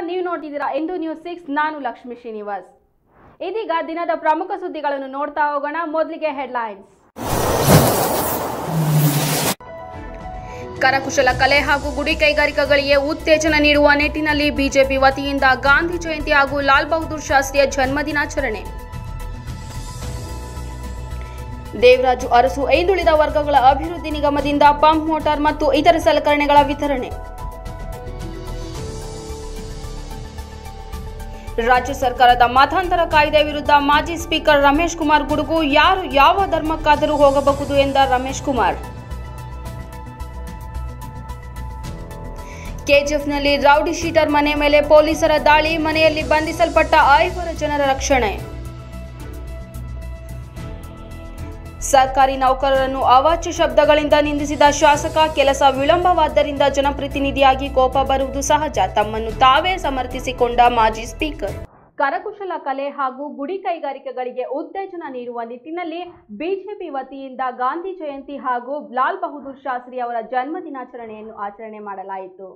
ನೀವು ನೋಡ್ತಿದ್ದೀರಾ ಎಂದು ನ್ಯೂಸ್ ಸಿಕ್ಸ್ ನಾನು ಲಕ್ಷ್ಮಿ ಶ್ರೀನಿವಾಸ್ ಇದೀಗ ದಿನದ ಪ್ರಮುಖ ಸುದ್ದಿಗಳನ್ನು ನೋಡ್ತಾ ಹೋಗೋಣ ಮೊದಲಿಗೆ ಹೆಡ್ಲೈನ್ಸ್ ಕರಕುಶಲ ಕಲೆ ಹಾಗೂ ಗುಡಿ ಕೈಗಾರಿಕೆಗಳಿಗೆ ಉತ್ತೇಜನ ನೀಡುವ ನಿಟ್ಟಿನಲ್ಲಿ ಬಿಜೆಪಿ ವತಿಯಿಂದ ಗಾಂಧಿ ಜಯಂತಿ ಹಾಗೂ ಲಾಲ್ ಬಹದ್ದೂರ್ ಶಾಸ್ತ್ರಿಯ ಜನ್ಮದಿನಾಚರಣೆ ದೇವರಾಜು ಅರಸು ಹಿಂದುಳಿದ ವರ್ಗಗಳ ಅಭಿವೃದ್ಧಿ ನಿಗಮದಿಂದ ಪಂಪ್ ಮೋಟಾರ್ ಮತ್ತು ಇತರ ಸಲಕರಣೆಗಳ ವಿತರಣೆ ರಾಜ್ಯ ಸರ್ಕಾರದ ಮತಾಂತರ ಕಾಯ್ದೆ ವಿರುದ್ಧ ಮಾಜಿ ಸ್ಪೀಕರ್ ರಮೇಶ್ ಕುಮಾರ್ ಗುಡುಗು ಯಾರು ಯಾವ ಧರ್ಮಕ್ಕಾದರೂ ಹೋಗಬಹುದು ಎಂದ ರಮೇಶ್ ಕುಮಾರ್ ಕೆಜಿಎಫ್ನಲ್ಲಿ ರೌಡಿ ಶೀಟರ್ ಮನೆ ಮೇಲೆ ಪೊಲೀಸರ ದಾಳಿ ಮನೆಯಲ್ಲಿ ಬಂಧಿಸಲ್ಪಟ್ಟ ಐವರ ಜನರ ರಕ್ಷಣೆ ಸರ್ಕಾರಿ ನೌಕರರನ್ನು ಅವಾಚ್ಯ ಶಬ್ದಗಳಿಂದ ನಿಂದಿಸಿದ ಶಾಸಕ ಕೆಲಸ ವಿಳಂಬವಾದ್ದರಿಂದ ಜನಪ್ರತಿನಿಧಿಯಾಗಿ ಕೋಪ ಬರುವುದು ಸಹಜ ತಮ್ಮನ್ನು ತಾವೇ ಸಮರ್ಥಿಸಿಕೊಂಡ ಮಾಜಿ ಸ್ಪೀಕರ್ ಕರಕುಶಲ ಕಲೆ ಹಾಗೂ ಗುಡಿ ಕೈಗಾರಿಕೆಗಳಿಗೆ ಉತ್ತೇಜನ ನೀಡುವ ನಿಟ್ಟಿನಲ್ಲಿ ಬಿಜೆಪಿ ವತಿಯಿಂದ ಗಾಂಧಿ ಜಯಂತಿ ಹಾಗೂ ಲಾಲ್ ಬಹದ್ದೂರ್ ಶಾಸ್ತ್ರಿ ಅವರ ಜನ್ಮ ದಿನಾಚರಣೆಯನ್ನು ಆಚರಣೆ ಮಾಡಲಾಯಿತು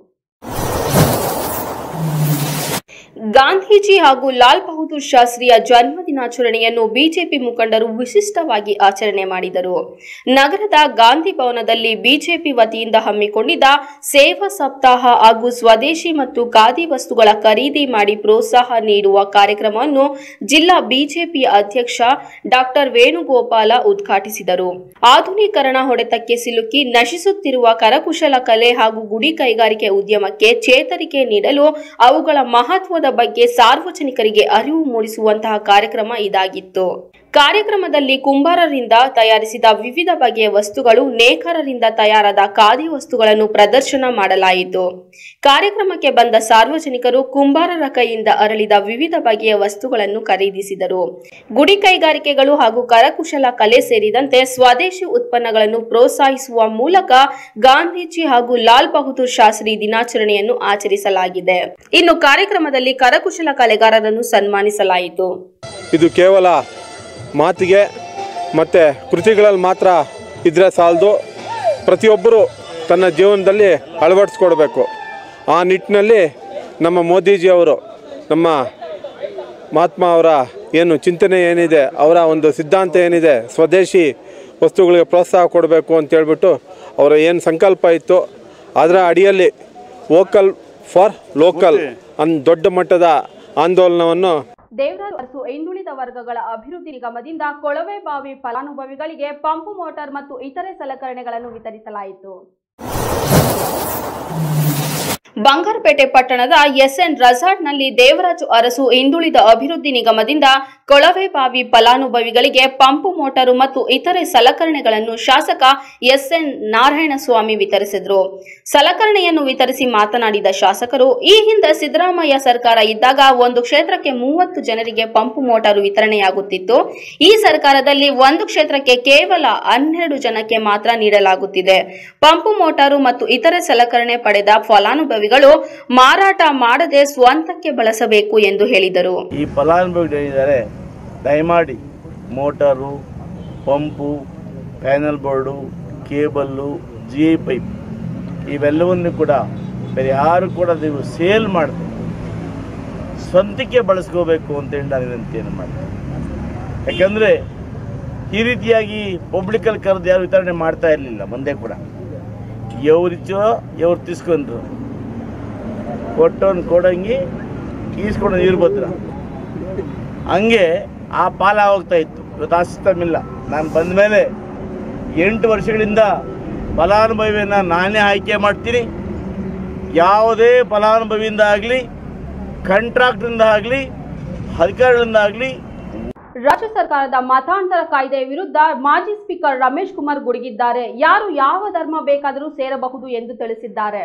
ಗಾಂಧೀಜಿ ಹಾಗೂ ಲಾಲ್ ಬಹದ್ದೂರ್ ಶಾಸ್ತ್ರಿಯ ಜನ್ಮ ದಿನಾಚರಣೆಯನ್ನು ಬಿಜೆಪಿ ಮುಖಂಡರು ವಿಶಿಷ್ಟವಾಗಿ ಆಚರಣೆ ಮಾಡಿದರು ನಗರದ ಗಾಂಧಿ ಭವನದಲ್ಲಿ ಬಿಜೆಪಿ ವತಿಯಿಂದ ಹಮ್ಮಿಕೊಂಡಿದ್ದ ಸೇವಾ ಸಪ್ತಾಹ ಹಾಗೂ ಸ್ವದೇಶಿ ಮತ್ತು ಖಾದಿ ವಸ್ತುಗಳ ಖರೀದಿ ಮಾಡಿ ಪ್ರೋತ್ಸಾಹ ನೀಡುವ ಕಾರ್ಯಕ್ರಮವನ್ನು ಜಿಲ್ಲಾ ಬಿಜೆಪಿ ಅಧ್ಯಕ್ಷ ಡಾಕ್ಟರ್ ವೇಣುಗೋಪಾಲ ಉದ್ಘಾಟಿಸಿದರು ಆಧುನೀಕರಣ ಹೊಡೆತಕ್ಕೆ ಸಿಲುಕಿ ನಶಿಸುತ್ತಿರುವ ಕರಕುಶಲ ಕಲೆ ಹಾಗೂ ಗುಡಿ ಕೈಗಾರಿಕೆ ಉದ್ಯಮಕ್ಕೆ ಚೇತರಿಕೆ ನೀಡಲು ಅವುಗಳ ಮಹತ್ವದ ಬಗ್ಗೆ ಸಾರ್ವಜನಿಕರಿಗೆ ಅರಿವು ಮೂಡಿಸುವಂತಹ ಕಾರ್ಯಕ್ರಮ ಇದಾಗಿತ್ತು ಕಾರ್ಯಕ್ರಮದಲ್ಲಿ ಕುಂಬಾರರಿಂದ ತಯಾರಿಸಿದ ವಿವಿಧ ಬಗೆಯ ವಸ್ತುಗಳು ನೇಕಾರರಿಂದ ತಯಾರಾದ ಖಾದಿ ವಸ್ತುಗಳನ್ನು ಪ್ರದರ್ಶನ ಮಾಡಲಾಯಿತು ಕಾರ್ಯಕ್ರಮಕ್ಕೆ ಬಂದ ಸಾರ್ವಜನಿಕರು ಕುಂಬಾರರ ಕೈಯಿಂದ ಅರಳಿದ ವಿವಿಧ ಬಗೆಯ ವಸ್ತುಗಳನ್ನು ಖರೀದಿಸಿದರು ಗುಡಿ ಕೈಗಾರಿಕೆಗಳು ಹಾಗೂ ಕರಕುಶಲ ಕಲೆ ಸೇರಿದಂತೆ ಸ್ವದೇಶಿ ಉತ್ಪನ್ನಗಳನ್ನು ಪ್ರೋತ್ಸಾಹಿಸುವ ಮೂಲಕ ಗಾಂಧೀಜಿ ಹಾಗೂ ಲಾಲ್ ಬಹದ್ದೂರ್ ಶಾಸ್ತ್ರಿ ದಿನಾಚರಣೆಯನ್ನು ಆಚರಿಸಲಾಗಿದೆ ಇನ್ನು ಕಾರ್ಯಕ್ರಮದಲ್ಲಿ ಕರಕುಶಲ ಕಲೆಗಾರರನ್ನು ಸನ್ಮಾನಿಸಲಾಯಿತು ಇದು ಕೇವಲ ಮಾತಿಗೆ ಮತ್ತು ಕೃತಿಗಳಲ್ಲಿ ಮಾತ್ರ ಇದ್ರೆ ಸಾಲದು ಪ್ರತಿಯೊಬ್ಬರು ತನ್ನ ಜೀವನದಲ್ಲಿ ಅಳವಡಿಸ್ಕೊಡ್ಬೇಕು ಆ ನಿಟ್ಟಿನಲ್ಲಿ ನಮ್ಮ ಮೋದಿಜಿಯವರು ನಮ್ಮ ಮಹಾತ್ಮ ಅವರ ಏನು ಚಿಂತನೆ ಏನಿದೆ ಅವರ ಒಂದು ಸಿದ್ಧಾಂತ ಏನಿದೆ ಸ್ವದೇಶಿ ವಸ್ತುಗಳಿಗೆ ಪ್ರೋತ್ಸಾಹ ಕೊಡಬೇಕು ಅಂತೇಳ್ಬಿಟ್ಟು ಅವರ ಏನು ಸಂಕಲ್ಪ ಇತ್ತು ಅದರ ಅಡಿಯಲ್ಲಿ ವೋಕಲ್ ಫಾರ್ ಲೋಕಲ್ ಅನ್ ದೊಡ್ಡ ಮಟ್ಟದ ಆಂದೋಲನವನ್ನು ದೇವರಾಜು ಅರಸು ಹಿಂದುಳಿದ ವರ್ಗಗಳ ಅಭಿವೃದ್ಧಿ ನಿಗಮದಿಂದ ಕೊಳವೆ ಬಾವಿ ಫಲಾನುಭವಿಗಳಿಗೆ ಪಂಪು ಮೋಟಾರ್ ಮತ್ತು ಇತರೆ ಸಲಕರಣೆಗಳನ್ನು ವಿತರಿಸಲಾಯಿತು ಬಂಗಾರಪೇಟೆ ಪಟ್ಟಣದ ಎಸ್ಎನ್ ರೆಸಾರ್ಟ್ನಲ್ಲಿ ದೇವರಾಜು ಅರಸು ಹಿಂದುಳಿದ ಅಭಿವೃದ್ಧಿ ನಿಗಮದಿಂದ ಕೊಳವೆ ಬಾವಿ ಫಲಾನುಭವಿಗಳಿಗೆ ಪಂಪು ಮೋಟಾರು ಮತ್ತು ಇತರೆ ಸಲಕರಣೆಗಳನ್ನು ಶಾಸಕ ಎಸ್ಎನ್ ನಾರಾಯಣಸ್ವಾಮಿ ವಿತರಿಸಿದರು ಸಲಕರಣೆಯನ್ನು ವಿತರಿಸಿ ಮಾತನಾಡಿದ ಶಾಸಕರು ಈ ಹಿಂದೆ ಸಿದ್ದರಾಮಯ್ಯ ಸರ್ಕಾರ ಇದ್ದಾಗ ಒಂದು ಕ್ಷೇತ್ರಕ್ಕೆ ಮೂವತ್ತು ಜನರಿಗೆ ಪಂಪು ಮೋಟಾರು ವಿತರಣೆಯಾಗುತ್ತಿತ್ತು ಈ ಸರ್ಕಾರದಲ್ಲಿ ಒಂದು ಕ್ಷೇತ್ರಕ್ಕೆ ಕೇವಲ ಹನ್ನೆರಡು ಜನಕ್ಕೆ ಮಾತ್ರ ನೀಡಲಾಗುತ್ತಿದೆ ಪಂಪು ಮೋಟಾರು ಮತ್ತು ಇತರೆ ಸಲಕರಣೆ ಪಡೆದ ಫಲಾನುಭವಿಗಳು ಮಾರಾಟ ಮಾಡದೆ ಸ್ವಂತಕ್ಕೆ ಬಳಸಬೇಕು ಎಂದು ಹೇಳಿದರು ಈ ಫಲಾನುಭವಿಗಳು ಏನಿದ್ದಾರೆ ದಯಮಾಡಿ motor pump panel board cable G I pipe ಇವೆಲ್ಲವನ್ನು ಕೂಡ ಬೇರೆ ಯಾರು ಕೂಡ ನೀವು ಸೇಲ್ ಮಾಡಿದೆ ಸ್ವಂತಕ್ಕೆ ಬಳಸ್ಕೋಬೇಕು ಅಂತೇಳಿ ನಾನು ವಿನಂತಿಯನ್ನು ಮಾಡ್ತೀನಿ ಯಾಕಂದರೆ ಈ ರೀತಿಯಾಗಿ ಪಬ್ಲಿಕಲ್ಲಿ ಕರೆದು ಯಾರು ವಿತರಣೆ ಮಾಡ್ತಾ ಇರಲಿಲ್ಲ ಮುಂದೆ ಕೂಡ ಎವ್ರಿಚೋ ಎವ್ರು ತಿಸ್ಕೊಂಡ್ರು ಕೊಟ್ಟವನು ಕೊಡಂಗಿ ಈಸ್ಕೊಂಡು ನೀರು ಭದ್ರ ಹಂಗೆ ಆ ಪಾಲ ಹೋಗ್ತಾ ಇತ್ತು ಇವತ್ತು ಆ ಸಿಸ್ಟಮ್ ಇಲ್ಲ ನಾನು ಬಂದ ಮೇಲೆ ಎಂಟು ವರ್ಷಗಳಿಂದ ಫಲಾನುಭವಿಯನ್ನು ನಾನೇ ಆಯ್ಕೆ ಮಾಡ್ತೀನಿ ಯಾವುದೇ ಫಲಾನುಭವಿಯಿಂದ ಆಗಲಿ ಕಾಂಟ್ರಾಕ್ಟ್ರಿಂದ ಆಗಲಿ ಅಧಿಕಾರಿಗಳಿಂದ ಆಗಲಿ ರಾಜ್ಯ ಸರ್ಕಾರದ ಮತಾಂತರ ಕಾಯ್ದೆ ವಿರುದ್ಧ ಮಾಜಿ ಸ್ಪೀಕರ್ ರಮೇಶ್ ಕುಮಾರ್ ಗುಡುಗಿದ್ದಾರೆ ಯಾರು ಯಾವ ಧರ್ಮ ಬೇಕಾದರೂ ಸೇರಬಹುದು ಎಂದು ತಿಳಿಸಿದ್ದಾರೆ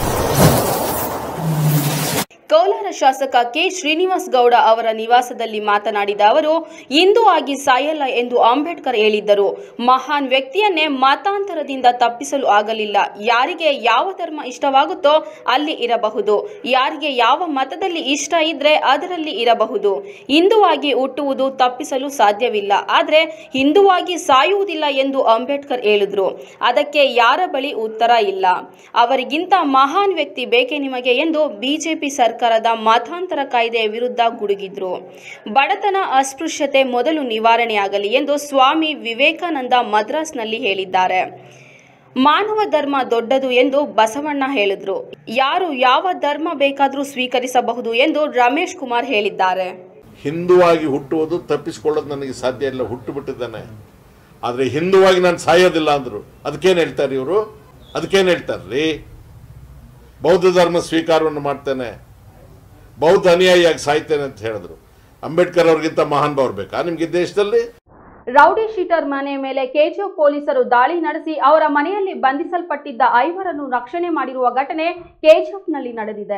ಕೋಲಾರ ಶಾಸಕ ಕೆ ಶ್ರೀನಿವಾಸ್ ಗೌಡ ಅವರ ನಿವಾಸದಲ್ಲಿ ಮಾತನಾಡಿದ ಅವರು ಹಿಂದೂ ಆಗಿ ಸಾಯಲ್ಲ ಎಂದು ಅಂಬೇಡ್ಕರ್ ಹೇಳಿದ್ದರು ಮಹಾನ್ ವ್ಯಕ್ತಿಯನ್ನೇ ಮತಾಂತರದಿಂದ ತಪ್ಪಿಸಲು ಆಗಲಿಲ್ಲ ಯಾರಿಗೆ ಯಾವ ಧರ್ಮ ಇಷ್ಟವಾಗುತ್ತೋ ಅಲ್ಲಿ ಇರಬಹುದು ಯಾರಿಗೆ ಯಾವ ಮತದಲ್ಲಿ ಇಷ್ಟ ಇದ್ರೆ ಅದರಲ್ಲಿ ಇರಬಹುದು ಹಿಂದುವಾಗಿ ಹುಟ್ಟುವುದು ತಪ್ಪಿಸಲು ಸಾಧ್ಯವಿಲ್ಲ ಆದರೆ ಹಿಂದುವಾಗಿ ಸಾಯುವುದಿಲ್ಲ ಎಂದು ಅಂಬೇಡ್ಕರ್ ಹೇಳಿದ್ರು ಅದಕ್ಕೆ ಯಾರ ಬಳಿ ಉತ್ತರ ಇಲ್ಲ ಅವರಿಗಿಂತ ಮಹಾನ್ ವ್ಯಕ್ತಿ ಬೇಕೆ ನಿಮಗೆ ಎಂದು ಬಿಜೆಪಿ ಸರ್ಕಾರ ಸರ್ಕಾರದ ಮತಾಂತರ ಕಾಯ್ದೆಯ ವಿರುದ್ಧ ಗುಡುಗಿದ್ರು ಬಡತನ ಅಸ್ಪೃಶ್ಯತೆ ಮೊದಲು ನಿವಾರಣೆಯಾಗಲಿ ಎಂದು ಸ್ವಾಮಿ ವಿವೇಕಾನಂದ ಮದ್ರಾಸ್ನಲ್ಲಿ ಹೇಳಿದ್ದಾರೆ ಮಾನವ ಧರ್ಮ ದೊಡ್ಡದು ಎಂದು ಬಸವಣ್ಣ ಹೇಳಿದ್ರು ಯಾರು ಯಾವ ಧರ್ಮ ಬೇಕಾದರೂ ಸ್ವೀಕರಿಸಬಹುದು ಎಂದು ರಮೇಶ್ ಕುಮಾರ್ ಹೇಳಿದ್ದಾರೆ ಹಿಂದುವಾಗಿ ಹುಟ್ಟುವುದು ತಪ್ಪಿಸಿಕೊಳ್ಳೋದು ನನಗೆ ಸಾಧ್ಯ ಇಲ್ಲ ಹುಟ್ಟು ಬಿಟ್ಟಿದ್ದಾನೆ ಆದರೆ ಹಿಂದುವಾಗಿ ನಾನು ಸಾಯೋದಿಲ್ಲ ಅಂದರು ಅದಕ್ಕೇನು ಹೇಳ್ತಾರೆ ಇವರು ಅದಕ್ಕೇನು ಹೇಳ್ತಾರೆ ರೀ ಬೌದ್ಧ ಧರ್ಮ ಸ್ವೀಕಾರವನ್ನು ಮಾಡ್ತೇನೆ ಬೌದ್ಧ ಅನುಯಾಯಿಯಾಗಿ ಸಾಯ್ತೇನೆ ಅಂತ ಹೇಳಿದ್ರು ಅಂಬೇಡ್ಕರ್ ಅವ್ರಿಗಿಂತ ಮಹಾನ್ ಭಾವ್ರು ಬೇಕಾ ನಿಮ್ಗೆ ಈ ದೇಶದಲ್ಲಿ ರೌಡಿ ಶೀಟರ್ ಮನೆ ಮೇಲೆ ಕೆಜಿಎಫ್ ಪೊಲೀಸರು ದಾಳಿ ನಡೆಸಿ ಅವರ ಮನೆಯಲ್ಲಿ ಬಂಧಿಸಲ್ಪಟ್ಟಿದ್ದ ಐವರನ್ನು ರಕ್ಷಣೆ ಮಾಡಿರುವ ಘಟನೆ ಕೆಜಿಎಫ್ನಲ್ಲಿ ನಡೆದಿದೆ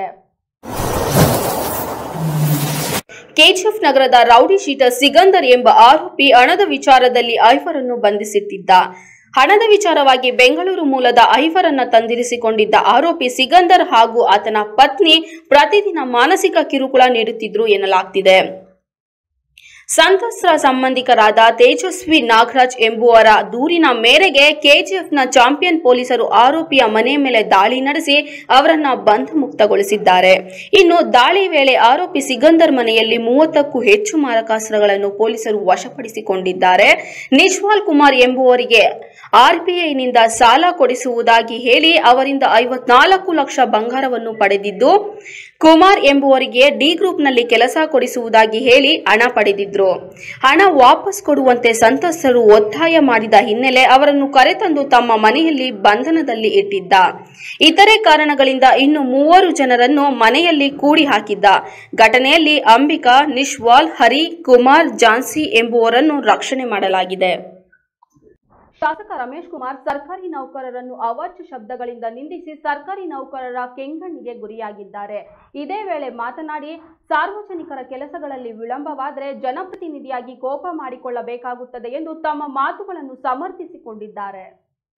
ಕೆಜಿಎಫ್ ನಗರದ ರೌಡಿ ಶೀಟರ್ ಸಿಗಂದರ್ ಎಂಬ ಆರೋಪಿ ಹಣದ ವಿಚಾರದಲ್ಲಿ ಐವರನ್ನು ಬಂಧಿಸಿಟ್ಟಿದ್ದ ಹಣದ ವಿಚಾರವಾಗಿ ಬೆಂಗಳೂರು ಮೂಲದ ಐವರನ್ನ ತಂದಿರಿಸಿಕೊಂಡಿದ್ದ ಆರೋಪಿ ಸಿಗಂದರ್ ಹಾಗೂ ಆತನ ಪತ್ನಿ ಪ್ರತಿದಿನ ಮಾನಸಿಕ ಕಿರುಕುಳ ನೀಡುತ್ತಿದ್ರು ಎನ್ನಲಾಗ್ತಿದೆ ಸಂತ್ರಸ್ತರ ಸಂಬಂಧಿಕರಾದ ತೇಜಸ್ವಿ ನಾಗರಾಜ್ ಎಂಬುವರ ದೂರಿನ ಮೇರೆಗೆ ಕೆಜಿಎಫ್ನ ಚಾಂಪಿಯನ್ ಪೊಲೀಸರು ಆರೋಪಿಯ ಮನೆ ಮೇಲೆ ದಾಳಿ ನಡೆಸಿ ಅವರನ್ನ ಬಂಧಮುಕ್ತಗೊಳಿಸಿದ್ದಾರೆ ಇನ್ನು ದಾಳಿ ವೇಳೆ ಆರೋಪಿ ಸಿಗಂದರ್ ಮನೆಯಲ್ಲಿ ಮೂವತ್ತಕ್ಕೂ ಹೆಚ್ಚು ಮಾರಕಾಸ್ತ್ರಗಳನ್ನು ಪೊಲೀಸರು ವಶಪಡಿಸಿಕೊಂಡಿದ್ದಾರೆ ನಿಶ್ವಾಲ್ ಕುಮಾರ್ ಎಂಬುವರಿಗೆ ಆರ್ಬಿಐನಿಂದ ಸಾಲ ಕೊಡಿಸುವುದಾಗಿ ಹೇಳಿ ಅವರಿಂದ ಐವತ್ನಾಲ್ಕು ಲಕ್ಷ ಬಂಗಾರವನ್ನು ಪಡೆದಿದ್ದು ಕುಮಾರ್ ಎಂಬುವರಿಗೆ ಡಿ ಗ್ರೂಪ್ನಲ್ಲಿ ಕೆಲಸ ಕೊಡಿಸುವುದಾಗಿ ಹೇಳಿ ಹಣ ಪಡೆದಿದ್ರು ಹಣ ವಾಪಸ್ ಕೊಡುವಂತೆ ಸಂತ್ರಸ್ತರು ಒತ್ತಾಯ ಮಾಡಿದ ಹಿನ್ನೆಲೆ ಅವರನ್ನು ಕರೆತಂದು ತಮ್ಮ ಮನೆಯಲ್ಲಿ ಬಂಧನದಲ್ಲಿ ಇಟ್ಟಿದ್ದ ಇತರೆ ಕಾರಣಗಳಿಂದ ಇನ್ನು ಮೂವರು ಜನರನ್ನು ಮನೆಯಲ್ಲಿ ಕೂಡಿ ಹಾಕಿದ್ದ ಘಟನೆಯಲ್ಲಿ ಅಂಬಿಕಾ ನಿಶ್ವಾಲ್ ಹರಿ ಕುಮಾರ್ ಜಾನ್ಸಿ ಎಂಬುವರನ್ನು ರಕ್ಷಣೆ ಮಾಡಲಾಗಿದೆ ಶಾಸಕ ರಮೇಶ್ ಕುಮಾರ್ ಸರ್ಕಾರಿ ನೌಕರರನ್ನು ಅವಾಚ್ಯ ಶಬ್ದಗಳಿಂದ ನಿಂದಿಸಿ ಸರ್ಕಾರಿ ನೌಕರರ ಕೆಂಗಣ್ಣಿಗೆ ಗುರಿಯಾಗಿದ್ದಾರೆ ಇದೇ ವೇಳೆ ಮಾತನಾಡಿ ಸಾರ್ವಜನಿಕರ ಕೆಲಸಗಳಲ್ಲಿ ವಿಳಂಬವಾದರೆ ಜನಪ್ರತಿನಿಧಿಯಾಗಿ ಕೋಪ ಮಾಡಿಕೊಳ್ಳಬೇಕಾಗುತ್ತದೆ ಎಂದು ತಮ್ಮ ಮಾತುಗಳನ್ನು ಸಮರ್ಥಿಸಿಕೊಂಡಿದ್ದಾರೆ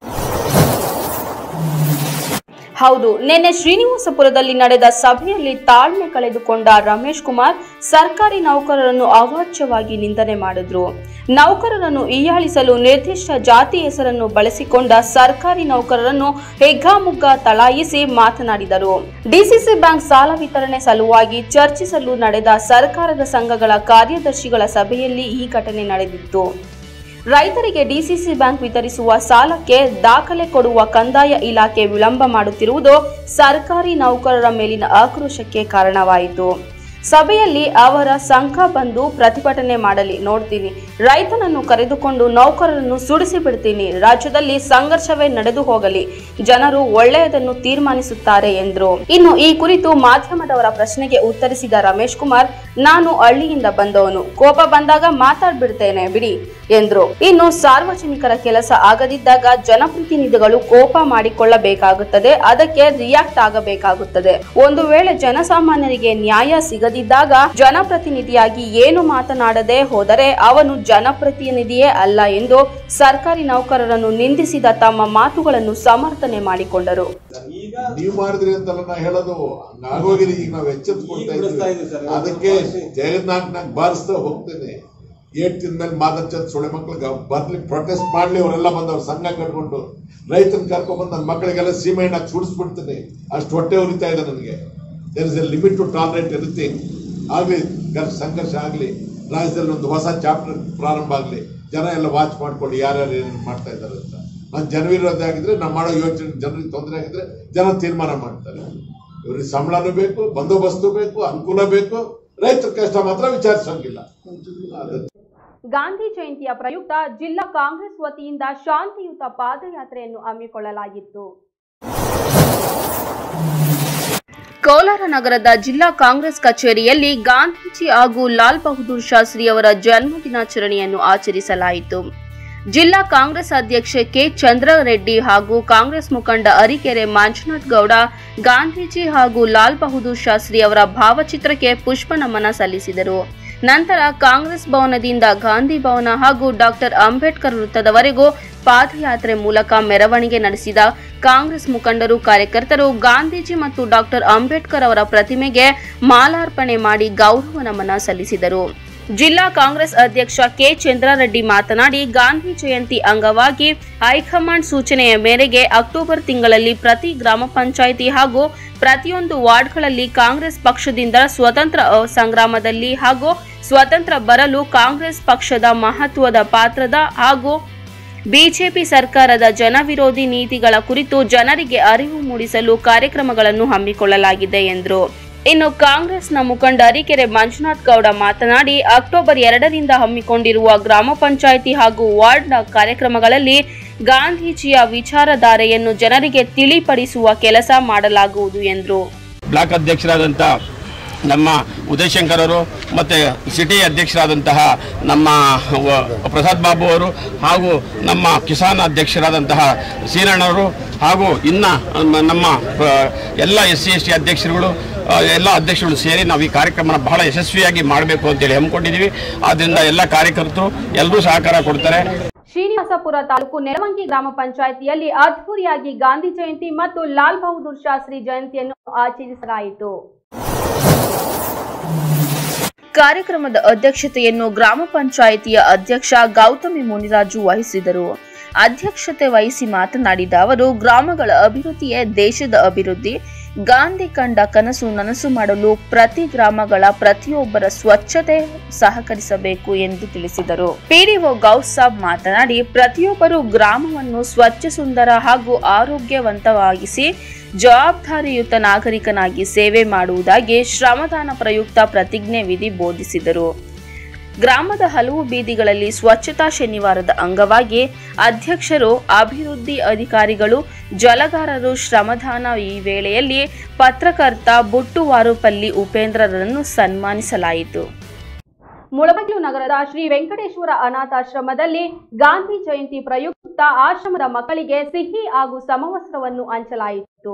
ಹೌದು ನಿನ್ನೆ ಶ್ರೀನಿವಾಸಪುರದಲ್ಲಿ ನಡೆದ ಸಭೆಯಲ್ಲಿ ತಾಳ್ಮೆ ಕಳೆದುಕೊಂಡ ರಮೇಶ್ ಕುಮಾರ್ ಸರ್ಕಾರಿ ನೌಕರರನ್ನು ಅವಾಚ್ಯವಾಗಿ ನಿಂದನೆ ಮಾಡಿದ್ರು ನೌಕರರನ್ನು ಹೀಯಾಳಿಸಲು ನಿರ್ದಿಷ್ಟ ಜಾತಿ ಹೆಸರನ್ನು ಬಳಸಿಕೊಂಡ ಸರ್ಕಾರಿ ನೌಕರರನ್ನು ಹೆಗ್ಗಾಮುಗ್ಗಾ ತಳಾಯಿಸಿ ಮಾತನಾಡಿದರು ಡಿಸಿಸಿ ಬ್ಯಾಂಕ್ ಸಾಲ ವಿತರಣೆ ಸಲುವಾಗಿ ಚರ್ಚಿಸಲು ನಡೆದ ಸರ್ಕಾರದ ಸಂಘಗಳ ಕಾರ್ಯದರ್ಶಿಗಳ ಸಭೆಯಲ್ಲಿ ಈ ಘಟನೆ ನಡೆದಿತ್ತು ರೈತರಿಗೆ ಡಿಸಿಸಿ ಬ್ಯಾಂಕ್ ವಿತರಿಸುವ ಸಾಲಕ್ಕೆ ದಾಖಲೆ ಕೊಡುವ ಕಂದಾಯ ಇಲಾಖೆ ವಿಳಂಬ ಮಾಡುತ್ತಿರುವುದು ಸರ್ಕಾರಿ ನೌಕರರ ಮೇಲಿನ ಆಕ್ರೋಶಕ್ಕೆ ಕಾರಣವಾಯಿತು ಸಭೆಯಲ್ಲಿ ಅವರ ಸಂಘ ಬಂದು ಪ್ರತಿಭಟನೆ ಮಾಡಲಿ ನೋಡ್ತೀನಿ ರೈತನನ್ನು ಕರೆದುಕೊಂಡು ನೌಕರರನ್ನು ಸುಡಿಸಿ ಬಿಡ್ತೀನಿ ರಾಜ್ಯದಲ್ಲಿ ಸಂಘರ್ಷವೇ ನಡೆದು ಹೋಗಲಿ ಜನರು ಒಳ್ಳೆಯದನ್ನು ತೀರ್ಮಾನಿಸುತ್ತಾರೆ ಎಂದರು ಇನ್ನು ಈ ಕುರಿತು ಮಾಧ್ಯಮದವರ ಪ್ರಶ್ನೆಗೆ ಉತ್ತರಿಸಿದ ರಮೇಶ್ ಕುಮಾರ್ ನಾನು ಹಳ್ಳಿಯಿಂದ ಬಂದವನು ಕೋಪ ಬಂದಾಗ ಮಾತಾಡ್ಬಿಡ್ತೇನೆ ಬಿಡಿ ಎಂದ್ರು ಇನ್ನು ಸಾರ್ವಜನಿಕರ ಕೆಲಸ ಆಗದಿದ್ದಾಗ ಜನಪ್ರತಿನಿಧಿಗಳು ಕೋಪ ಮಾಡಿಕೊಳ್ಳಬೇಕಾಗುತ್ತದೆ ಅದಕ್ಕೆ ರಿಯಾಕ್ಟ್ ಆಗಬೇಕಾಗುತ್ತದೆ ಒಂದು ವೇಳೆ ಜನಸಾಮಾನ್ಯರಿಗೆ ನ್ಯಾಯ ಸಿಗದಿದ್ದಾಗ ಜನಪ್ರತಿನಿಧಿಯಾಗಿ ಏನು ಮಾತನಾಡದೆ ಹೋದರೆ ಅವನು ಜನಪ್ರತಿನಿಧಿಯೇ ಅಲ್ಲ ಎಂದು ಸರ್ಕಾರಿ ನೌಕರರನ್ನು ನಿಂದಿಸಿದ ತಮ್ಮ ಮಾತುಗಳನ್ನು ಸಮರ್ಥನೆ ಮಾಡಿಕೊಂಡರು ನೀವು ಮಾಡಿದ್ರಿ ಅಂತಲ್ಲ ನಾ ಹೇಳೋದು ಹಂಗಾಗೋಗಿದೆ ಈಗ ನಾವು ಎಚ್ಚೆತ್ಕೊಳ್ತಾ ಇದ್ದೀವಿ ಅದಕ್ಕೆ ಜಗನ್ನಾಥ್ನಾಗ ಬಾರಿಸ್ತಾ ಹೋಗ್ತೇನೆ ಏಟ್ ತಿಂದ್ಮೇಲೆ ಮಾದರ್ಚಂದ್ ಸುಳೆ ಮಕ್ಳಿಗೆ ಬರ್ಲಿ ಪ್ರೊಟೆಸ್ಟ್ ಮಾಡ್ಲಿ ಅವರೆಲ್ಲ ಬಂದವ್ರು ಸಂಘ ಕಟ್ಕೊಂಡು ರೈತನ ಕರ್ಕೊಂಡ್ಬಂದು ನನ್ನ ಮಕ್ಕಳಿಗೆಲ್ಲ ಸೀಮೆ ಎಣ್ಣೆ ಸುಡಿಸ್ಬಿಡ್ತೀನಿ ಅಷ್ಟು ಹೊಟ್ಟೆ ಉರಿತಾ ಇದೆ ನನಗೆ there is a limit to tolerate anything ಆಗಲಿ ಸಂಘರ್ಷ ಆಗಲಿ ರಾಜ್ಯದಲ್ಲಿ ಒಂದು ಹೊಸ ಚಾಪ್ಟರ್ ಪ್ರಾರಂಭ ಆಗಲಿ ಜನ ಎಲ್ಲ ವಾಚ್ ಮಾಡ್ಕೊಳ್ಳಿ ಯಾರ್ಯಾರು ಏನೇನು ಮಾಡ್ತಾ ಇದ್ದಾರೆ ಅಂತ ನಾನು ಜನವಿರೋಧಿ ಆಗಿದ್ರೆ ನಾವು ಮಾಡೋ ಯೋಚನೆ ಜನರಿಗೆ ತೊಂದರೆ ಆಗಿದ್ರೆ ಜನ ತೀರ್ಮಾನ ಮಾಡ್ತಾರೆ ಇವ್ರಿಗೆ ಸಂಬಳನೂ ಬೇಕು ಬಂದೋಬಸ್ತು ಬೇಕು ಅನುಕೂಲ ಬೇಕು ರೈತರ ಕಷ್ಟ ಮಾತ್ರ ವಿಚಾರಿಸೋಂಗಿಲ್ಲ ಅದು ಗಾಂಧಿ ಜಯಂತಿಯ ಪ್ರಯುಕ್ತ ಜಿಲ್ಲಾ ಕಾಂಗ್ರೆಸ್ ವತಿಯಿಂದ ಶಾಂತಿಯುತ ಪಾದಯಾತ್ರೆಯನ್ನು ಹಮ್ಮಿಕೊಳ್ಳಲಾಗಿತ್ತು ಕೋಲಾರ ನಗರದ ಜಿಲ್ಲಾ ಕಾಂಗ್ರೆಸ್ ಕಚೇರಿಯಲ್ಲಿ ಗಾಂಧೀಜಿ ಹಾಗೂ ಲಾಲ್ ಬಹದ್ದೂರ್ ಶಾಸ್ತ್ರಿ ಅವರ ಜನ್ಮ ದಿನಾಚರಣೆಯನ್ನು ಆಚರಿಸಲಾಯಿತು ಜಿಲ್ಲಾ ಕಾಂಗ್ರೆಸ್ ಅಧ್ಯಕ್ಷ ಕೆ ಚಂದ್ರರೆಡ್ಡಿ ಹಾಗೂ ಕಾಂಗ್ರೆಸ್ ಮುಖಂಡ ಅರಿಕೆರೆ ಮಂಜುನಾಥ್ ಗೌಡ ಗಾಂಧೀಜಿ ಹಾಗೂ ಲಾಲ್ ಬಹದ್ದೂರ್ ಶಾಸ್ತ್ರಿ ಅವರ ಭಾವಚಿತ್ರಕ್ಕೆ ಪುಷ್ಪ ನಮನ ಸಲ್ಲಿಸಿದರು ನಂತರ ಕಾಂಗ್ರೆಸ್ ಭವನದಿಂದ ಗಾಂಧಿ ಭವನ ಹಾಗೂ ಡಾಕ್ಟರ್ ಅಂಬೇಡ್ಕರ್ ವೃತ್ತದವರೆಗೂ ಪಾದಯಾತ್ರೆ ಮೂಲಕ ಮೆರವಣಿಗೆ ನಡೆಸಿದ ಕಾಂಗ್ರೆಸ್ ಮುಖಂಡರು ಕಾರ್ಯಕರ್ತರು ಗಾಂಧೀಜಿ ಮತ್ತು ಡಾಕ್ಟರ್ ಅಂಬೇಡ್ಕರ್ ಅವರ ಪ್ರತಿಮೆಗೆ ಮಾಲಾರ್ಪಣೆ ಮಾಡಿ ಗೌರವ ನಮನ ಸಲ್ಲಿಸಿದರು ಜಿಲ್ಲಾ ಕಾಂಗ್ರೆಸ್ ಅಧ್ಯಕ್ಷ ಕೆ ಚಂದ್ರಾರೆಡ್ಡಿ ಮಾತನಾಡಿ ಗಾಂಧಿ ಜಯಂತಿ ಅಂಗವಾಗಿ ಹೈಕಮಾಂಡ್ ಸೂಚನೆಯ ಮೇರೆಗೆ ಅಕ್ಟೋಬರ್ ತಿಂಗಳಲ್ಲಿ ಪ್ರತಿ ಗ್ರಾಮ ಪಂಚಾಯಿತಿ ಹಾಗೂ ಪ್ರತಿಯೊಂದು ವಾರ್ಡ್ಗಳಲ್ಲಿ ಕಾಂಗ್ರೆಸ್ ಪಕ್ಷದಿಂದ ಸ್ವತಂತ್ರ ಅ, ಸಂಗ್ರಾಮದಲ್ಲಿ ಹಾಗೂ ಸ್ವತಂತ್ರ ಬರಲು ಕಾಂಗ್ರೆಸ್ ಪಕ್ಷದ ಮಹತ್ವದ ಪಾತ್ರದ ಹಾಗೂ ಬಿಜೆಪಿ ಸರ್ಕಾರದ ಜನವಿರೋಧಿ ನೀತಿಗಳ ಕುರಿತು ಜನರಿಗೆ ಅರಿವು ಮೂಡಿಸಲು ಕಾರ್ಯಕ್ರಮಗಳನ್ನು ಹಮ್ಮಿಕೊಳ್ಳಲಾಗಿದೆ ಎಂದರು ಇನ್ನು ಕಾಂಗ್ರೆಸ್ನ ಮುಖಂಡ ಅರಿಕೆರೆ ಮಂಜುನಾಥ್ ಗೌಡ ಮಾತನಾಡಿ ಅಕ್ಟೋಬರ್ ಎರಡರಿಂದ ಹಮ್ಮಿಕೊಂಡಿರುವ ಗ್ರಾಮ ಪಂಚಾಯಿತಿ ಹಾಗೂ ವಾರ್ಡ್ನ ಕಾರ್ಯಕ್ರಮಗಳಲ್ಲಿ ಗಾಂಧೀಜಿಯ ವಿಚಾರಧಾರೆಯನ್ನು ಜನರಿಗೆ ತಿಳಿಪಡಿಸುವ ಕೆಲಸ ಮಾಡಲಾಗುವುದು ಎಂದರು ಬ್ಲಾಕ್ ಅಧ್ಯಕ್ಷರಾದಂಥ ನಮ್ಮ ಉದಯಶಂಕರ್ ಅವರು ಮತ್ತು ಸಿಟಿ ಅಧ್ಯಕ್ಷರಾದಂತಹ ನಮ್ಮ ವ- ಪ್ರಸಾದ್ ಬಾಬು ಅವರು ಹಾಗೂ ನಮ್ಮ ಕಿಸಾನ್ ಅಧ್ಯಕ್ಷರಾದಂತಹ ಸೀನಣ್ಣವರು ಹಾಗೂ ಇನ್ನು ನಮ್ಮ ಆ, ಎಲ್ಲ ಎಸ್ ಸಿ ಎಸ್ ಟಿ ಅಧ್ಯಕ್ಷರುಗಳು ಆ, ಎಲ್ಲ ಅಧ್ಯಕ್ಷರುಗಳು ಸೇರಿ ನಾವು ಈ ಕಾರ್ಯಕ್ರಮನ ಬಹಳ ಯಶಸ್ವಿಯಾಗಿ ಮಾಡಬೇಕು ಅಂತೇಳಿ ಹಮ್ಮಿಕೊಂಡಿದ್ದೀವಿ ಆದ್ದರಿಂದ ಎಲ್ಲ ಕಾರ್ಯಕರ್ತರು ಎಲ್ಲರೂ ಸಹಕಾರ ಕೊಡ್ತಾರೆ ಶ್ರೀನಿವಾಸಪುರ ತಾಲೂಕು ನೆಲವಂಗಿ ಗ್ರಾಮ ಪಂಚಾಯಿತಿಯಲ್ಲಿ ಅದ್ಧೂರಿಯಾಗಿ ಗಾಂಧಿ ಜಯಂತಿ ಮತ್ತು ಲಾಲ್ ಬಹದ್ದೂರ್ ಶಾಸ್ತ್ರಿ ಜಯಂತಿಯನ್ನು ಆಚರಿಸಲಾಯಿತು ಕಾರ್ಯಕ್ರಮದ ಅಧ್ಯಕ್ಷತೆಯನ್ನು ಗ್ರಾಮ ಪಂಚಾಯಿತಿಯ ಅಧ್ಯಕ್ಷ ಗೌತಮಿ ಮುನಿರಾಜು ವಹಿಸಿದರು ಅಧ್ಯಕ್ಷತೆ ವಹಿಸಿ ಮಾತನಾಡಿದ ಅವರು ಗ್ರಾಮಗಳ ಅಭಿವೃದ್ಧಿಯೇ ದೇಶದ ಅಭಿವೃದ್ಧಿ ಗಾಂಧಿ ಕಂಡ ಕನಸು ನನಸು ಮಾಡಲು ಪ್ರತಿ ಗ್ರಾಮಗಳ ಪ್ರತಿಯೊಬ್ಬರ ಸ್ವಚ್ಛತೆ ಸಹಕರಿಸಬೇಕು ಎಂದು ತಿಳಿಸಿದರು ಪಿಡಿಒ ಗೌಸಾಬ್ ಮಾತನಾಡಿ ಪ್ರತಿಯೊಬ್ಬರು ಗ್ರಾಮವನ್ನು ಸ್ವಚ್ಛ ಸುಂದರ ಹಾಗೂ ಆರೋಗ್ಯವಂತವಾಗಿಸಿ ಜವಾಬ್ದಾರಿಯುತ ನಾಗರಿಕನಾಗಿ ಸೇವೆ ಮಾಡುವುದಾಗಿ ಶ್ರಮದಾನ ಪ್ರಯುಕ್ತ ಪ್ರತಿಜ್ಞೆ ವಿಧಿ ಬೋಧಿಸಿದರು ಗ್ರಾಮದ ಹಲವು ಬೀದಿಗಳಲ್ಲಿ ಸ್ವಚ್ಛತಾ ಶನಿವಾರದ ಅಂಗವಾಗಿ ಅಧ್ಯಕ್ಷರು ಅಭಿವೃದ್ಧಿ ಅಧಿಕಾರಿಗಳು ಜಲಗಾರರು ಶ್ರಮದಾನ ಈ ವೇಳೆಯಲ್ಲಿ ಪತ್ರಕರ್ತ ಬುಟ್ಟುವಾರುಪಲ್ಲಿ ಉಪೇಂದ್ರರನ್ನು ಸನ್ಮಾನಿಸಲಾಯಿತು ಮುಳಬಗಿಲು ನಗರದ ಶ್ರೀ ವೆಂಕಟೇಶ್ವರ ಅನಾಥಾಶ್ರಮದಲ್ಲಿ ಗಾಂಧಿ ಜಯಂತಿ ಪ್ರಯುಕ್ತ ಆಶ್ರಮದ ಮಕ್ಕಳಿಗೆ ಸಿಹಿ ಹಾಗೂ ಸಮವಸ್ತ್ರವನ್ನು ಹಂಚಲಾಯಿತು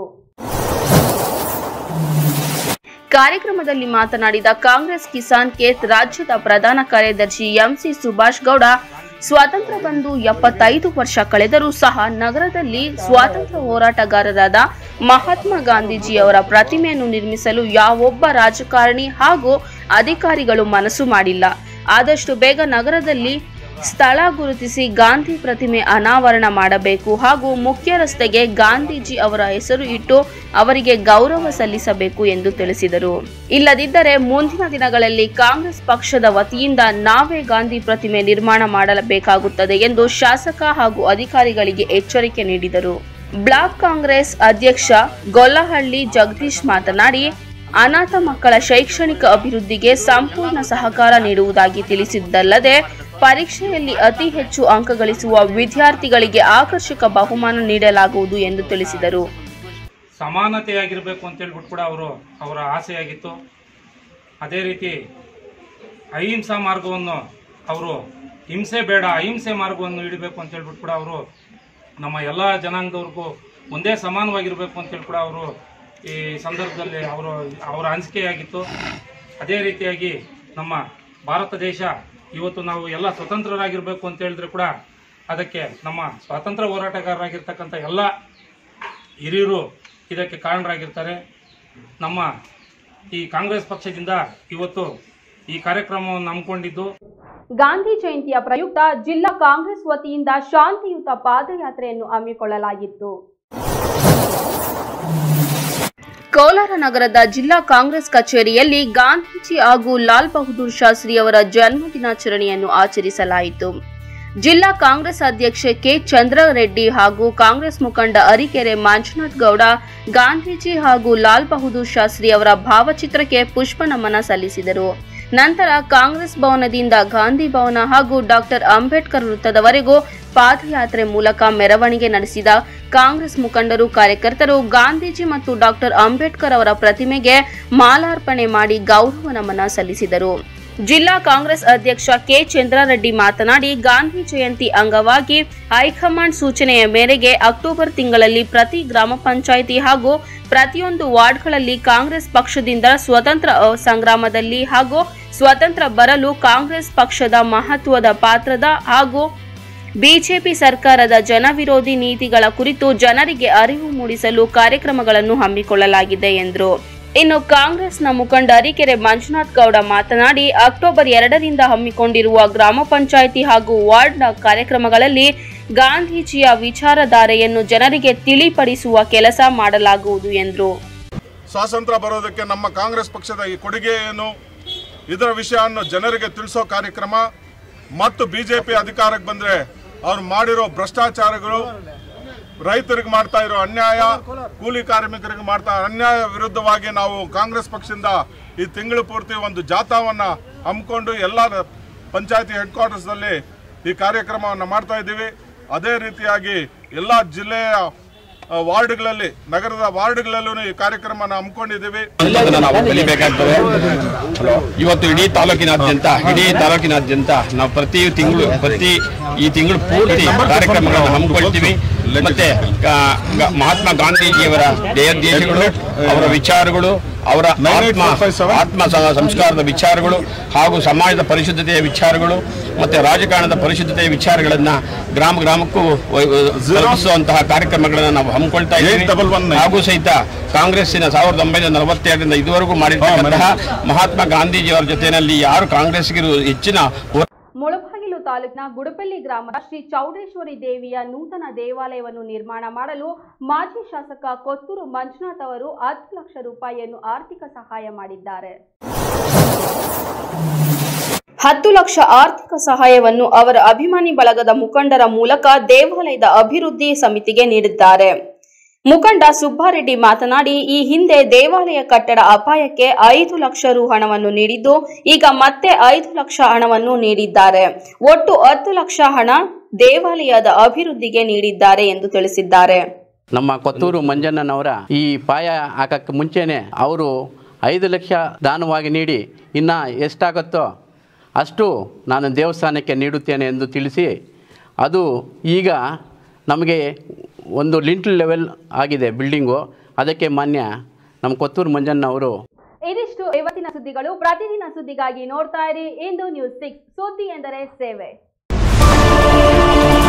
ಕಾರ್ಯಕ್ರಮದಲ್ಲಿ ಮಾತನಾಡಿದ ಕಾಂಗ್ರೆಸ್ ಕಿಸಾನ್ ಕೇತ್ ರಾಜ್ಯದ ಪ್ರಧಾನ ಕಾರ್ಯದರ್ಶಿ ಎಂಸಿ ಸುಭಾಷ್ ಗೌಡ ಸ್ವಾತಂತ್ರ್ಯ ಬಂದು ಎಪ್ಪತ್ತೈದು ವರ್ಷ ಕಳೆದರೂ ಸಹ ನಗರದಲ್ಲಿ ಸ್ವಾತಂತ್ರ್ಯ ಹೋರಾಟಗಾರರಾದ ಮಹಾತ್ಮ ಗಾಂಧೀಜಿಯವರ ಪ್ರತಿಮೆಯನ್ನು ನಿರ್ಮಿಸಲು ಯಾವೊಬ್ಬ ರಾಜಕಾರಣಿ ಹಾಗೂ ಅಧಿಕಾರಿಗಳು ಮನಸ್ಸು ಮಾಡಿಲ್ಲ ಆದಷ್ಟು ಬೇಗ ನಗರದಲ್ಲಿ ಸ್ಥಳ ಗುರುತಿಸಿ ಗಾಂಧಿ ಪ್ರತಿಮೆ ಅನಾವರಣ ಮಾಡಬೇಕು ಹಾಗೂ ಮುಖ್ಯ ರಸ್ತೆಗೆ ಗಾಂಧೀಜಿ ಅವರ ಹೆಸರು ಇಟ್ಟು ಅವರಿಗೆ ಗೌರವ ಸಲ್ಲಿಸಬೇಕು ಎಂದು ತಿಳಿಸಿದರು ಇಲ್ಲದಿದ್ದರೆ ಮುಂದಿನ ದಿನಗಳಲ್ಲಿ ಕಾಂಗ್ರೆಸ್ ಪಕ್ಷದ ವತಿಯಿಂದ ನಾವೇ ಗಾಂಧಿ ಪ್ರತಿಮೆ ನಿರ್ಮಾಣ ಮಾಡಬೇಕಾಗುತ್ತದೆ ಎಂದು ಶಾಸಕ ಹಾಗೂ ಅಧಿಕಾರಿಗಳಿಗೆ ಎಚ್ಚರಿಕೆ ನೀಡಿದರು ಬ್ಲಾಕ್ ಕಾಂಗ್ರೆಸ್ ಅಧ್ಯಕ್ಷ ಗೊಲ್ಲಹಳ್ಳಿ ಜಗದೀಶ್ ಮಾತನಾಡಿ ಅನಾಥ ಮಕ್ಕಳ ಶೈಕ್ಷಣಿಕ ಅಭಿವೃದ್ಧಿಗೆ ಸಂಪೂರ್ಣ ಸಹಕಾರ ನೀಡುವುದಾಗಿ ತಿಳಿಸಿದ್ದಲ್ಲದೆ ಪರೀಕ್ಷೆಯಲ್ಲಿ ಅತಿ ಹೆಚ್ಚು ಅಂಕ ಗಳಿಸುವ ವಿದ್ಯಾರ್ಥಿಗಳಿಗೆ ಆಕರ್ಷಕ ಬಹುಮಾನ ನೀಡಲಾಗುವುದು ಎಂದು ತಿಳಿಸಿದರು ಸಮಾನತೆಯಾಗಿರಬೇಕು ಅಂತೇಳ್ಬಿಟ್ಟು ಕೂಡ ಅವರು ಅವರ ಆಸೆಯಾಗಿತ್ತು ಅದೇ ರೀತಿ ಅಹಿಂಸಾ ಮಾರ್ಗವನ್ನು ಅವರು ಹಿಂಸೆ ಬೇಡ ಅಹಿಂಸೆ ಮಾರ್ಗವನ್ನು ಹಿಡಿಬೇಕು ಅಂತ ಹೇಳ್ಬಿಟ್ಟು ಕೂಡ ಅವರು ನಮ್ಮ ಎಲ್ಲ ಜನಾಂಗದವ್ರಿಗೂ ಒಂದೇ ಸಮಾನವಾಗಿರಬೇಕು ಅಂತೇಳಿ ಕೂಡ ಅವರು ಈ ಸಂದರ್ಭದಲ್ಲಿ ಅವರು ಅವರ ಅನಿಸಿಕೆಯಾಗಿತ್ತು ಅದೇ ರೀತಿಯಾಗಿ ನಮ್ಮ ಭಾರತ ದೇಶ ಇವತ್ತು ನಾವು ಎಲ್ಲ ಸ್ವತಂತ್ರರಾಗಿರಬೇಕು ಅಂತ ಹೇಳಿದ್ರೆ ಕೂಡ ಅದಕ್ಕೆ ನಮ್ಮ ಸ್ವಾತಂತ್ರ್ಯ ಹೋರಾಟಗಾರರಾಗಿರ್ತಕ್ಕಂಥ ಎಲ್ಲ ಹಿರಿಯರು ಇದಕ್ಕೆ ಕಾರಣರಾಗಿರ್ತಾರೆ ನಮ್ಮ ಈ ಕಾಂಗ್ರೆಸ್ ಪಕ್ಷದಿಂದ ಇವತ್ತು ಈ ಕಾರ್ಯಕ್ರಮವನ್ನು ಹಮ್ಮಿಕೊಂಡಿದ್ದು ಗಾಂಧಿ ಜಯಂತಿಯ ಪ್ರಯುಕ್ತ ಜಿಲ್ಲಾ ಕಾಂಗ್ರೆಸ್ ವತಿಯಿಂದ ಶಾಂತಿಯುತ ಪಾದಯಾತ್ರೆಯನ್ನು ಹಮ್ಮಿಕೊಳ್ಳಲಾಗಿತ್ತು ಕೋಲಾರ ನಗರದ ಜಿಲ್ಲಾ ಕಾಂಗ್ರೆಸ್ ಕಚೇರಿಯಲ್ಲಿ ಗಾಂಧೀಜಿ ಹಾಗೂ ಲಾಲ್ ಬಹದ್ದೂರ್ ಶಾಸ್ತ್ರಿ ಅವರ ಜನ್ಮ ದಿನಾಚರಣೆಯನ್ನು ಆಚರಿಸಲಾಯಿತು ಜಿಲ್ಲಾ ಕಾಂಗ್ರೆಸ್ ಅಧ್ಯಕ್ಷೆ ಕೆ ಚಂದ್ರರೆಡ್ಡಿ ಹಾಗೂ ಕಾಂಗ್ರೆಸ್ ಮುಖಂಡ ಅರಿಕೆರೆ ಮಂಜುನಾಥ್ ಗೌಡ ಗಾಂಧೀಜಿ ಹಾಗೂ ಲಾಲ್ ಬಹದ್ದೂರ್ ಶಾಸ್ತ್ರಿ ಅವರ ಭಾವಚಿತ್ರಕ್ಕೆ ಪುಷ್ಪ ನಮನ ಸಲ್ಲಿಸಿದರು ನಂತರ ಕಾಂಗ್ರೆಸ್ ಭವನದಿಂದ ಗಾಂಧಿ ಭವನ ಹಾಗೂ ಡಾಕ್ಟರ್ ಅಂಬೇಡ್ಕರ್ ವೃತ್ತದವರೆಗೂ ಪಾದಯಾತ್ರೆ ಮೂಲಕ ಮೆರವಣಿಗೆ ನಡೆಸಿದ ಕಾಂಗ್ರೆಸ್ ಮುಖಂಡರು ಕಾರ್ಯಕರ್ತರು ಗಾಂಧೀಜಿ ಮತ್ತು ಡಾಕ್ಟರ್ ಅಂಬೇಡ್ಕರ್ ಅವರ ಪ್ರತಿಮೆಗೆ ಮಾಲಾರ್ಪಣೆ ಮಾಡಿ ಗೌರವ ನಮನ ಸಲ್ಲಿಸಿದರು ಜಿಲ್ಲಾ ಕಾಂಗ್ರೆಸ್ ಅಧ್ಯಕ್ಷ ಕೆ ಚಂದ್ರಾರೆಡ್ಡಿ ಮಾತನಾಡಿ ಗಾಂಧಿ ಜಯಂತಿ ಅಂಗವಾಗಿ ಹೈಕಮಾಂಡ್ ಸೂಚನೆಯ ಮೇರೆಗೆ ಅಕ್ಟೋಬರ್ ತಿಂಗಳಲ್ಲಿ ಪ್ರತಿ ಗ್ರಾಮ ಪಂಚಾಯಿತಿ ಹಾಗೂ ಪ್ರತಿಯೊಂದು ವಾರ್ಡ್ಗಳಲ್ಲಿ ಕಾಂಗ್ರೆಸ್ ಪಕ್ಷದಿಂದ ಸ್ವತಂತ್ರ ಅ, ಸಂಗ್ರಾಮದಲ್ಲಿ ಹಾಗೂ ಸ್ವತಂತ್ರ ಬರಲು ಕಾಂಗ್ರೆಸ್ ಪಕ್ಷದ ಮಹತ್ವದ ಪಾತ್ರದ ಹಾಗೂ ಬಿಜೆಪಿ ಸರ್ಕಾರದ ಜನವಿರೋಧಿ ನೀತಿಗಳ ಕುರಿತು ಜನರಿಗೆ ಅರಿವು ಮೂಡಿಸಲು ಕಾರ್ಯಕ್ರಮಗಳನ್ನು ಹಮ್ಮಿಕೊಳ್ಳಲಾಗಿದೆ ಎಂದರು ಇನ್ನು ಕಾಂಗ್ರೆಸ್ನ ಮುಖಂಡ ಅರಿಕೆರೆ ಮಂಜುನಾಥ್ ಗೌಡ ಮಾತನಾಡಿ ಅಕ್ಟೋಬರ್ ಎರಡರಿಂದ ಹಮ್ಮಿಕೊಂಡಿರುವ ಗ್ರಾಮ ಪಂಚಾಯಿತಿ ಹಾಗೂ ವಾರ್ಡ್ನ ಕಾರ್ಯಕ್ರಮಗಳಲ್ಲಿ ಗಾಂಧೀಜಿಯ ವಿಚಾರಧಾರೆಯನ್ನು ಜನರಿಗೆ ತಿಳಿಪಡಿಸುವ ಕೆಲಸ ಮಾಡಲಾಗುವುದು ಎಂದರು ಸ್ವಾತಂತ್ರ್ಯ ಬರೋದಕ್ಕೆ ನಮ್ಮ ಕಾಂಗ್ರೆಸ್ ಪಕ್ಷದ ಈ ಕೊಡುಗೆ ಏನು ಇದರ ವಿಷಯವನ್ನು ಜನರಿಗೆ ತಿಳಿಸೋ ಕಾರ್ಯಕ್ರಮ ಮತ್ತು ಬಿಜೆಪಿ ಅಧಿಕಾರಕ್ಕೆ ಬಂದರೆ ಅವ್ರು ಮಾಡಿರೋ ಭ್ರಷ್ಟಾಚಾರಗಳು ರೈತರಿಗೆ ಮಾಡ್ತಾ ಇರೋ ಅನ್ಯಾಯ ಕೂಲಿ ಕಾರ್ಮಿಕರಿಗೆ ಮಾಡ್ತಾ ಅನ್ಯಾಯ ವಿರುದ್ಧವಾಗಿ ನಾವು ಕಾಂಗ್ರೆಸ್ ಪಕ್ಷದಿಂದ ಈ ತಿಂಗಳು ಪೂರ್ತಿ ಒಂದು ಜಾಥಾವನ್ನು ಹಮ್ಮಿಕೊಂಡು ಎಲ್ಲ ಪಂಚಾಯತಿ ಹೆಡ್ ಕ್ವಾರ್ಟರ್ಸ್ನಲ್ಲಿ ಈ ಕಾರ್ಯಕ್ರಮವನ್ನು ಮಾಡ್ತಾ ಇದ್ದೀವಿ ಅದೇ ರೀತಿಯಾಗಿ ಎಲ್ಲ ಜಿಲ್ಲೆಯ ಆ, ವಾರ್ಡ್ಗಳಲ್ಲಿ ನಗರದ ವಾರ್ಡ್ಗಳಲ್ಲೂ ಈ ಕಾರ್ಯಕ್ರಮನ ಹಮ್ಮಿಕೊಂಡಿದ್ದೀವಿ ಅದನ್ನ ನಾವು ಕಲಿಬೇಕಾಗ್ತದೆ ಇವತ್ತು ಇಡೀ ತಾಲೂಕಿನಾದ್ಯಂತ ಇಡೀ ತಾಲೂಕಿನಾದ್ಯಂತ ನಾವು ಪ್ರತಿ ತಿಂಗಳು ಪ್ರತಿ ಈ ತಿಂಗಳು ಪೂರ್ತಿ ಕಾರ್ಯಕ್ರಮಗಳನ್ನು ಹಮ್ಮಿಕೊಳ್ತೀವಿ ಮತ್ತೆ ಗ- ಗ- ಮಹಾತ್ಮ ಗಾಂಧೀಜಿಯವರ ದೇಹದೇಶಗಳು ಅವರ ವಿಚಾರಗಳು ಅವರ ಆತ್ಮ ಆತ್ಮ ಸ- ಸಂಸ್ಕಾರದ ವಿಚಾರಗಳು ಹಾಗೂ ಸಮಾಜದ ಪರಿಶುದ್ಧತೆಯ ವಿಚಾರಗಳು ಮತ್ತೆ ರಾಜಕಾರಣದ ಪರಿಶುದ್ಧತೆಯ ವಿಚಾರಗಳನ್ನ ಗ್ರಾಮ ಗ್ರಾಮಕ್ಕೂ ವ- ವ- ತಲುಪಿಸುವಂತಹ ಕಾರ್ಯಕ್ರಮಗಳನ್ನು ನಾವು ಹಮ್ಮಿಕೊಳ್ತಾ ಇದ್ದೀವಿ ಹಾಗೂ ಸಹಿತ ಕಾಂಗ್ರೆಸ್ಸಿನ ಸಾವಿರದ ಒಂಬೈನೂರ ನಲವತ್ತೆರಡರಿಂದ ಇದುವರೆಗೂ ಮಾಡಿರ್ತಕ್ಕಂತಹ ಮಹಾತ್ಮ ಗಾಂಧೀಜಿಯವರ ಜೊತೆಯಲ್ಲಿ ಯಾರು ಕಾಂಗ್ರೆಸ್ಗೆ ಹೆಚ್ಚಿನ ಹೋರಾಟ ಮುಳಬಾಗಿಲು ತಾಲೂಕಿನ ಗುಡಪಲ್ಲಿ ಗ್ರಾಮದ ಶ್ರೀ ಚೌಡೇಶ್ವರಿ ದೇವಿಯ ನೂತನ ದೇವಾಲಯವನ್ನು ನಿರ್ಮಾಣ ಮಾಡಲು ಮಾಜಿ ಶಾಸಕ ಕೊತ್ತೂರು ಮಂಜುನಾಥ್ ಅವರು ಹತ್ತು ಲಕ್ಷ ರೂಪಾಯಿಯನ್ನು ಆರ್ಥಿಕ ಸಹಾಯ ಮಾಡಿದ್ದಾರೆ ಹತ್ತು ಲಕ್ಷ ಆರ್ಥಿಕ ಸಹಾಯವನ್ನು ಅವರ ಅಭಿಮಾನಿ ಬಳಗದ ಮುಖಂಡರ ಮೂಲಕ ದೇವಾಲಯದ ಅಭಿವೃದ್ಧಿ ಸಮಿತಿಗೆ ನೀಡಿದ್ದಾರೆ ಮುಖಂಡ ಸುಬ್ಬಾರೆಡ್ಡಿ ಮಾತನಾಡಿ ಈ ಹಿಂದೆ ದೇವಾಲಯ ಕಟ್ಟಡ ಅಪಾಯಕ್ಕೆ ಐದು ಲಕ್ಷ ರು ಹಣವನ್ನು ನೀಡಿದ್ದು ಈಗ ಮತ್ತೆ ಐದು ಲಕ್ಷ ಹಣವನ್ನು ನೀಡಿದ್ದಾರೆ ಒಟ್ಟು ಹತ್ತು ಲಕ್ಷ ಹಣ ದೇವಾಲಯದ ಅಭಿವೃದ್ಧಿಗೆ ನೀಡಿದ್ದಾರೆ ಎಂದು ತಿಳಿಸಿದ್ದಾರೆ ನಮ್ಮ ಕೊತ್ತೂರು ಮಂಜಣ್ಣನವರ ಈ ಪಾಯ ಹಾಕಕ್ಕೆ ಮುಂಚೆನೆ ಅವರು ಐದು ಲಕ್ಷ ದಾನವಾಗಿ ನೀಡಿ ಇನ್ನು ಎಷ್ಟಾಗುತ್ತೋ ಅಷ್ಟು ನಾನು ದೇವಸ್ಥಾನಕ್ಕೆ ನೀಡುತ್ತೇನೆ ಎಂದು ತಿಳಿಸಿ ಅದು ಈಗ ನಮಗೆ ಒಂದು ಲಿಂಟ್ಲ್ ಲೆವೆಲ್ ಆಗಿದೆ ಬಿಲ್ಡಿಂಗು ಅದಕ್ಕೆ ಮಾನ್ಯ ನಮ್ಮ ಕೊತ್ತೂರು ಮಂಜಣ್ಣ ಅವರು ಇದಿಷ್ಟು ಇವತ್ತಿನ ಸುದ್ದಿಗಳು ಪ್ರತಿದಿನ ಸುದ್ದಿಗಾಗಿ ನೋಡ್ತಾ ಇರಿ ಇಂದು ನ್ಯೂಸ್ ಸಿಕ್ಸ್ ಸುದ್ದಿ ಎಂದರೆ ಸೇವೆ